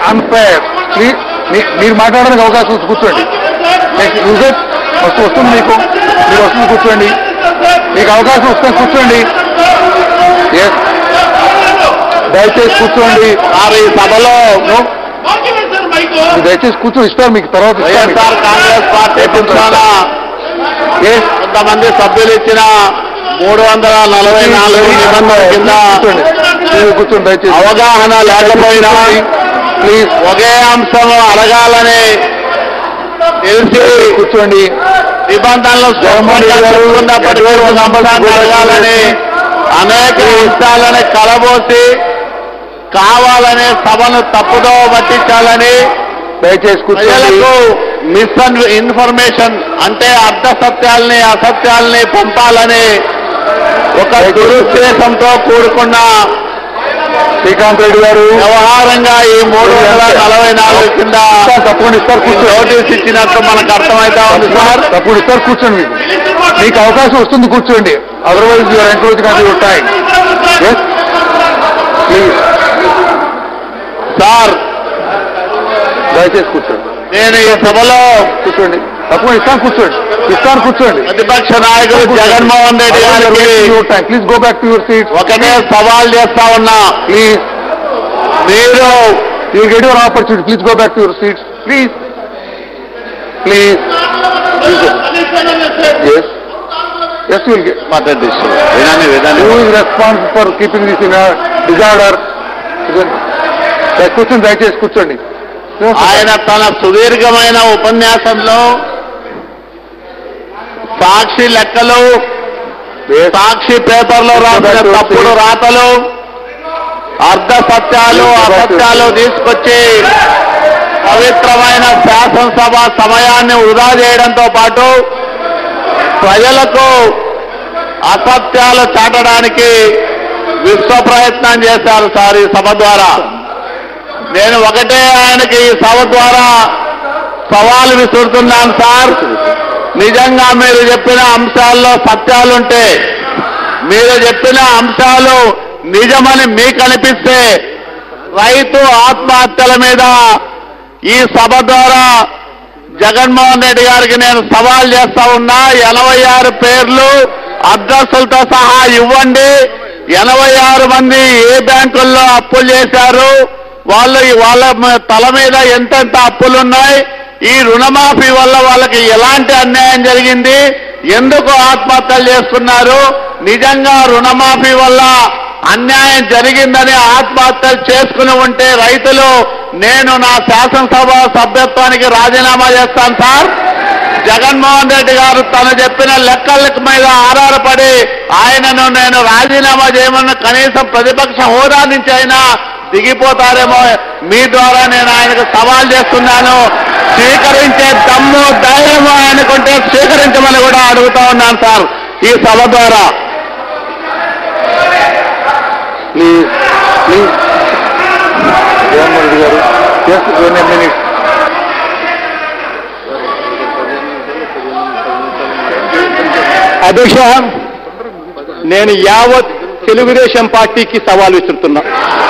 Unfair please మీరు మాట్లాడడానికి అవకాశం ఉంది, కూర్చోండి నెక్స్ట్ యూజర్ వస్తు వస్తుంది మీకు మీరు వస్తుంది కూర్చోండి మీకు అవకాశం వస్తుంది కూర్చోండి Yes. దయచేసి కూర్చోండి సార్ ఈ సభలో No? మీరు దయచేసి కూర్చొని ఇస్తారు మీకు తర్వాత ఇస్తారు మీకు. వైఎస్ఆర్ కాంగ్రెస్ పార్టీ పక్షాన Yes. కొంతమంది సభ్యులు ఇచ్చిన మూడు వందల నలభై నాలుగు నిబంధనల కింద కూర్చోండి మీరు కూర్చోండి దయచేసి అవగాహన లేకపోయినా ప్లీజ్ ఒకే అంశం అడగాలని తెలిసి కూర్చోండి నిబంధనలు జగన్మోహన్ రెడ్డి గారు ఉన్నప్పటికీ ఒక అంశాన్ని అడగాలని అనేక విషయాలని కలబోసి కావాలనే సభను తప్పుదో పట్టించాలని దయచేసి కూర్చోండి ప్రజలకు మిస్ ఇన్ఫర్మేషన్ అంటే అర్ధ సత్యాల్ని అసత్యాల్ని పంపాలని ఒక దురుద్దేశంతో కూడుకున్న శ్రీకాంత్ రెడ్డి గారు వ్యవహారంగా ఈ మూడు వందల నలభై నాలుగు కింద ఇస్తారు, తప్పకుండా ఇస్తారు కూర్చోండి నోటీస్ ఇచ్చినట్టు మనకు అర్థమైతా ఉంది సార్ తప్పుడు ఇస్తారు కూర్చోండి మీకు మీకు అవకాశం వస్తుంది కూర్చోండి అదర్వైజ్ యువర్ ఎంక్రోచ్ కాదు your time yes please sir దయచేసి కూర్చోండి నేను ఈ సభలో కూర్చోండి తప్పకుండా ఇస్తాను కూర్చోండి ఇస్తాను కూర్చోండి ప్రతిపక్ష నాయకుడు జగన్మోహన్ రెడ్డి గారికి your time please go back to your seat ఒకటే సవాల్ చేస్తా ఉన్నా ప్లీజ్ మీరు you get your opportunity please go back to your seats please please yes yes will get మాట్లాడి వినాన్ని విధాన్ని who is responsible for keeping this in a disorder? కూర్చోండి దయచేసి కూర్చోండి ఆయన తన సుదీర్ఘమైన ఉపన్యాసంలో సాక్షి లెక్కలు సాక్షి పేపర్లో రాసిన తప్పుడు రాతలు అర్ధ సత్యాలు అసత్యాలు తీసుకొచ్చి పవిత్రమైన శాసనసభ సమయాన్ని వృధా చేయడంతో పాటు ప్రజలకు అసత్యాలు చాటడానికి విశ్వ ప్రయత్నం చేశారు సార్ ఈ సభ ద్వారా నేను ఒకటే ఆయనకి ఈ సభ ద్వారా సవాలు విసురుతున్నాను సార్ నిజంగా మీరు చెప్పిన అంశాల్లో సత్యాలుంటే మీరు చెప్పిన అంశాలు నిజమని మీకు అనిపిస్తే రైతు ఆత్మహత్యల మీద ఈ సభ ద్వారా జగన్మోహన్ రెడ్డి గారికి నేను సవాల్ చేస్తా ఉన్నా ఎనభై ఆరు పేర్లు అడ్రస్సులతో సహా ఇవ్వండి ఎనభై ఆరు మంది ఏ బ్యాంకుల్లో అప్పులు చేశారు వాళ్ళు వాళ్ళ మ- తల మీద ఎంతెంత అప్పులున్నాయి ఈ రుణమాఫీ వల్ల వాళ్ళకి ఎలాంటి అన్యాయం జరిగింది ఎందుకు ఆత్మహత్యలు చేసుకున్నారు నిజంగా రుణమాఫీ వల్ల అన్యాయం జరిగిందని ఆత్మహత్యలు చేసుకుని ఉంటే రైతులు నేను నా శాసనసభ సభ్యత్వానికి రాజీనామా చేస్తాను సార్ జగన్మోహన్ రెడ్డి గారు తను చెప్పిన లెక్కల మీద ఆధారపడి ఆయనను నేను రాజీనామా చేయమన్న కనీసం ప్రతిపక్ష హోదా నుంచి అయినా దిగిపోతారేమో మీ ద్వారా నేను ఆయనకు సవాల్ చేస్తున్నాను స్వీకరించే దమ్ము ధైర్యము ఆయనకుంటే స్వీకరించమని కూడా అడుగుతా ఉన్నాను సార్ ఈ సభ ద్వారా ప్లీజ్ ప్లీజ్ జగన్మోహన్ రెడ్డి గారు ఎస్ వన్ మినిట్ అధ్యక్ష నేను యావత్ తెలుగుదేశం పార్టీకి సవాల్ విసురుతున్నా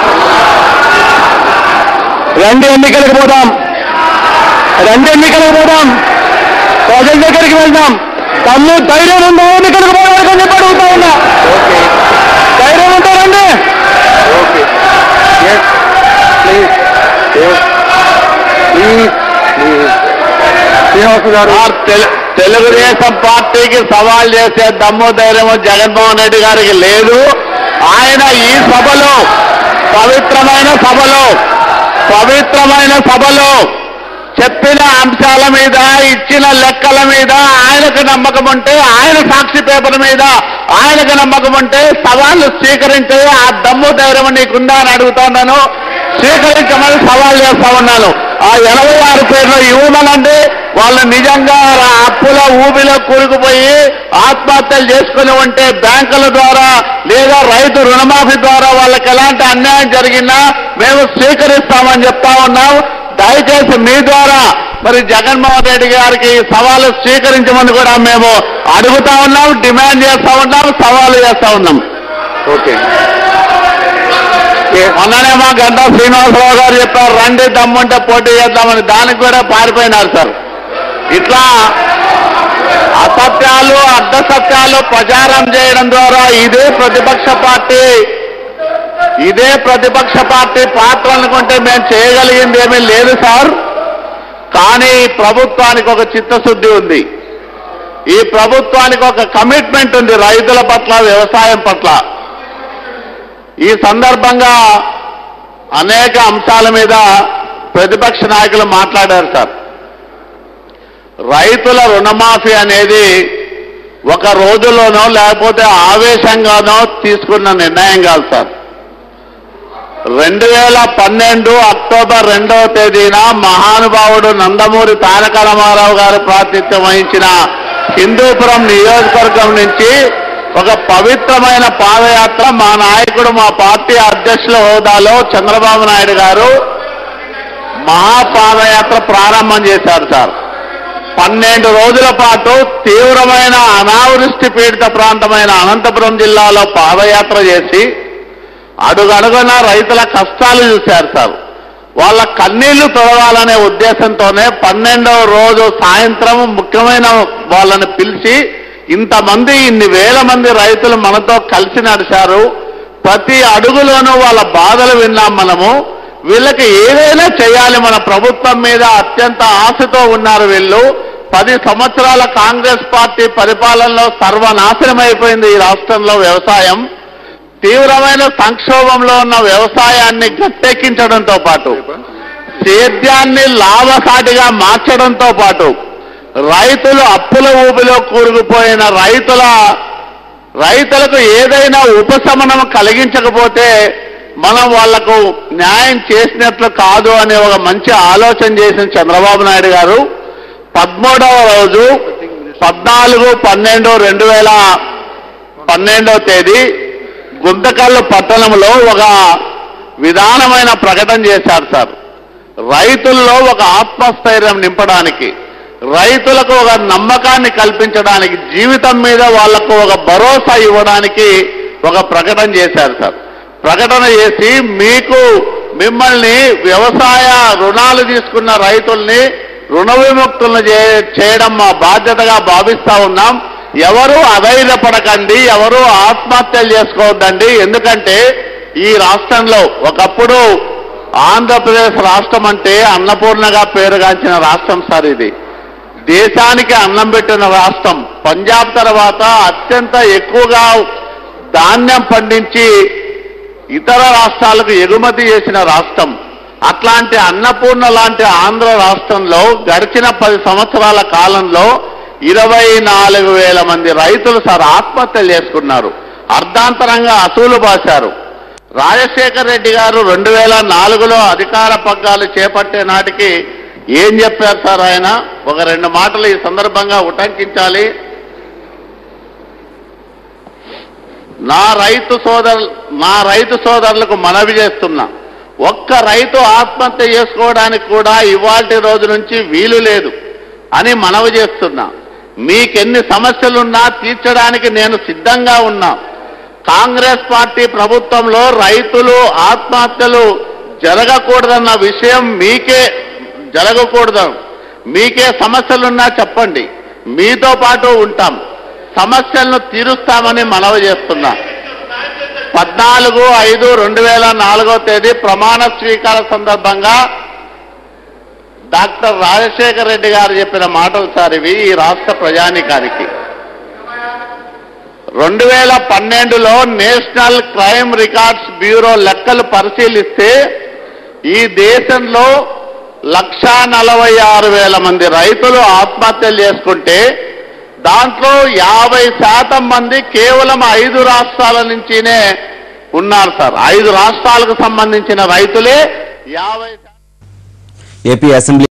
రెండు ఎన్నికలకు పోదాం రెండు ఎన్నికలకు పోదాం ప్రజల దగ్గరికి వెళ్దాం తమ్ము ధైర్యం ఉందా ఎన్నికలకు పోవడానికి అని చెప్పి అడుగుతా ఉన్నా ఓకే ధైర్యం ఉంటే రండి okay yes please yes please please Srinivasu గారు సార్ తెలు- తెలుగుదేశం పార్టీకి సవాల్ చేసే దమ్ము ధైర్యము జగన్మోహన్ రెడ్డి గారికి లేదు ఆయన ఈ సభలో పవిత్రమైన సభలో పవిత్రమైన సభలో చెప్పిన అంశాల మీద ఇచ్చిన లెక్కల మీద ఆయనకు నమ్మకం ఉంటే ఆయన సాక్షి పేపర్ మీద ఆయనకు నమ్మకం ఉంటే సవాళ్ళు స్వీకరించే ఆ దమ్ము ధైర్యం నీకుందా అని అడుగుతున్నాను స్వీకరించమని సవాల్ చేస్తా ఉన్నాను ఆ ఎనభై ఆరు పేర్లు ఇవ్వమనండి వాళ్ళు నిజంగా ఆ అప్పుల ఊబిలో కూరుకుపోయి ఆత్మహత్యలు చేసుకుని ఉంటే బ్యాంకుల ద్వారా లేదా రైతు రుణమాఫీ ద్వారా వాళ్ళకి ఎలాంటి అన్యాయం జరిగినా మేము స్వీకరిస్తామని చెప్తా ఉన్నాం దయచేసి మీ ద్వారా మరి జగన్మోహన్ రెడ్డి గారికి ఈ సవాలు స్వీకరించమని కూడా మేము అడుగుతా ఉన్నాం డిమాండ్ చేస్తా ఉన్నాం సవాలు చేస్తా ఉన్నాం ఓకే మొన్ననే మా గంటా శ్రీనివాసరావు గారు చెప్పారు రండి దమ్ముంటే పోటీ చేద్దామని దానికి కూడా పారిపోయినారు సార్ ఇట్లా అసత్యాలు అర్ధసత్యాలు ప్రచారం చేయడం ద్వారా ఇదే ప్రతిపక్ష పార్టీ ఇదే ప్రతిపక్ష పార్టీ పాత్ర అనుకుంటే మేము చేయగలిగింది ఏమీ లేదు సార్ కానీ ఈ ప్రభుత్వానికి ఒక చిత్తశుద్ధి ఉంది ఈ ప్రభుత్వానికి ఒక కమిట్మెంట్ ఉంది రైతుల పట్ల వ్యవసాయం పట్ల ఈ సందర్భంగా అనేక అంశాల మీద ప్రతిపక్ష నాయకులు మాట్లాడారు సార్ రైతుల రుణమాఫీ అనేది ఒక రోజులోనో లేకపోతే ఆవేశంగానో తీసుకున్న నిర్ణయం కాదు సార్ రెండు వేల పన్నెండు అక్టోబర్ రెండవ తేదీన మహానుభావుడు నందమూరి తారక రామారావు గారు ప్రాతిథ్యం వహించిన హిందూపురం నియోజకవర్గం నుంచి ఒక పవిత్రమైన పాదయాత్ర మా నాయకుడు మా పార్టీ అధ్యక్షుల హోదాలో చంద్రబాబు నాయుడు గారు మహాపాదయాత్ర ప్రారంభం చేశారు సార్ పన్నెండు రోజుల పాటు తీవ్రమైన అనావృష్టి పీడిత ప్రాంతమైన అనంతపురం జిల్లాలో పాదయాత్ర చేసి అడుగడుగున రైతుల కష్టాలు చూశారు సార్ వాళ్ళ కన్నీళ్లు తొడవాలనే ఉద్దేశంతోనే పన్నెండవ రోజు సాయంత్రం ముఖ్యమైన వాళ్ళని పిలిచి ఇంతమంది ఇన్ని వేల మంది రైతులు మనతో కలిసి నడిచారు ప్రతి అడుగులోనూ వాళ్ళ బాధలు విన్నాం మనము వీళ్ళకి ఏదైనా చేయాలి మన ప్రభుత్వం మీద అత్యంత ఆశతో ఉన్నారు వీళ్ళు పది సంవత్సరాల కాంగ్రెస్ పార్టీ పరిపాలనలో సర్వనాశనం అయిపోయింది ఈ రాష్ట్రంలో వ్యవసాయం తీవ్రమైన సంక్షోభంలో ఉన్న వ్యవసాయాన్ని గట్టెక్కించడంతో పాటు సేద్యాన్ని లాభసాటిగా మార్చడంతో పాటు రైతులు అప్పుల ఊబిలో కూరుకుపోయిన రైతుల రైతులకు ఏదైనా ఉపశమనం కలిగించకపోతే మనం వాళ్లకు న్యాయం చేసినట్లు కాదు అనే ఒక మంచి ఆలోచన చేసిన చంద్రబాబు నాయుడు గారు పదమూడవ రోజు పద్నాలుగు పన్నెండు రెండు వేల పన్నెండవ తేదీ గుంతకల్లు పట్టణంలో ఒక విధానమైన ప్రకటన చేశారు సార్ రైతుల్లో ఒక ఆత్మస్థైర్యం నింపడానికి రైతులకు ఒక నమ్మకాన్ని కల్పించడానికి జీవితం మీద వాళ్లకు ఒక భరోసా ఇవ్వడానికి ఒక ప్రకటన చేశారు సార్ ప్రకటన చేసి మీకు మిమ్మల్ని వ్యవసాయ రుణాలు తీసుకున్న రైతుల్ని రుణ విముక్తులను చే- చేయడం మా బాధ్యతగా భావిస్తా ఉన్నాం ఎవరు అధైర్యపడకండి ఎవరు ఆత్మహత్యలు చేసుకోవద్దండి ఎందుకంటే ఈ రాష్ట్రంలో ఒకప్పుడు ఆంధ్రప్రదేశ్ రాష్ట్రం అంటే అన్నపూర్ణగా పేరుగాంచిన రాష్ట్రం సార్ ఇది దేశానికి అన్నం పెట్టిన రాష్ట్రం పంజాబ్ తర్వాత అత్యంత ఎక్కువగా ధాన్యం పండించి ఇతర రాష్ట్రాలకు ఎగుమతి చేసిన రాష్ట్రం అట్లాంటి అన్నపూర్ణ లాంటి ఆంధ్ర రాష్ట్రంలో గడిచిన పది సంవత్సరాల కాలంలో ఇరవై నాలుగు వేల మంది రైతులు సార్ ఆత్మహత్యలు చేసుకున్నారు అర్ధాంతరంగా అసూలు బాశారు రాజశేఖర్ రెడ్డి గారు రెండు వేల నాలుగులో అధికార పగ్గాలు చేపట్టే నాటికి ఏం చెప్పారు సార్ ఆయన ఒక రెండు మాటలు ఈ సందర్భంగా ఉటంకించాలి నా రైతు సోదరు నా రైతు సోదరులకు మనవి చేస్తున్నా ఒక్క రైతు ఆత్మహత్య చేసుకోవడానికి కూడా ఇవాల్టి రోజు నుంచి వీలు లేదు అని మనవి చేస్తున్నా మీకెన్ని సమస్యలున్నా తీర్చడానికి నేను సిద్ధంగా ఉన్నా కాంగ్రెస్ పార్టీ ప్రభుత్వంలో రైతులు ఆత్మహత్యలు జరగకూడదన్న విషయం మీకే జరగకూడదు మీకే సమస్యలున్నా చెప్పండి మీతో పాటు ఉంటాం సమస్యలను తీరుస్తామని మనవి చేస్తున్నా పద్నాలుగు ఐదు రెండు వేల నాలుగో తేదీ ప్రమాణ స్వీకార సందర్భంగా డాక్టర్ రాజశేఖర రెడ్డి గారు చెప్పిన మాటలు సార్ ఇవి ఈ రాష్ట్ర ప్రజానికానికి రెండు వేల పన్నెండులో నేషనల్ క్రైమ్ రికార్డ్స్ బ్యూరో లెక్కలు పరిశీలిస్తే ఈ దేశంలో లక్షా నలభై ఆరు వేల మంది రైతులు ఆత్మహత్యలు చేసుకుంటే దాంట్లో యాభై శాతం మంది కేవలం ఐదు రాష్ట్రాల నుంచినే ఉన్నారు సార్ ఐదు రాష్ట్రాలకు సంబంధించిన రైతులే యాభై ఏపీ అసెంబ్లీ